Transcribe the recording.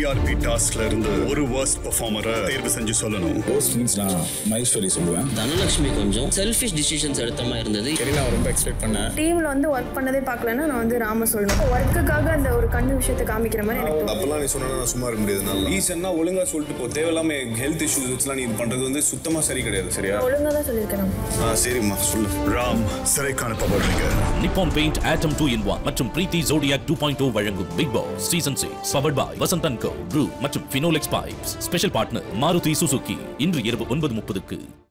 TRP டாஸ்க்ல இருந்து ஒரு worst பெர்ஃபார்மரை தேர்வு செஞ்சு சொல்லணும் போஸ்ட் மீன்ஸ் நான் மகேஸ்வரி சொல்லுவேன் தனலட்சுமி கொஞ்சம் செல்ஃபிஷ் டிசிஷன்ஸ் எடுத்த மாதிரி இருந்தது கெரினா ரொம்ப எக்ஸ்பெக்ட் பண்ணேன் டீம்ல வந்து ஒர்க் பண்ணதே பார்க்கலன்னா நான் வந்து ராம சொல்லணும் ஒர்க்குக்காக அந்த ஒரு கண்ணு விஷயத்தை காமிக்கிற மாதிரி எனக்கு தோணும். அப்பெல்லாம் நீ சொன்னா நான் சும்மா இருக்க முடியாது நல்லா ரீசன்னா ஒழுங்கா சொல்லிட்டு போ தேவையில்லாம ஹெல்த் இஷ்யூஸ் வச்சுலாம் நீ இது பண்றது வந்து சுத்தமா சரி கிடையாது சரியா ஒழுங்கா தான் சொல்லியிருக்கேன் நான். ஆ சரிம்மா சொல்லு ராம் சிறைக்கு அனுப்பப்படுறீங்க நிப்பான் பெயிண்ட் ஆட்டம் டூ இன் ஒன் மற்றும் பிரீத்தி ஜோடியாக் டூ பாயிண்ட் டூ வழங்கும் big boss season six powered by Vasanthan co Bru மற்றும் Finolex pipes special partner Maruti Suzuki இன்று இரவு ஒன்பது முப்பதுக்கு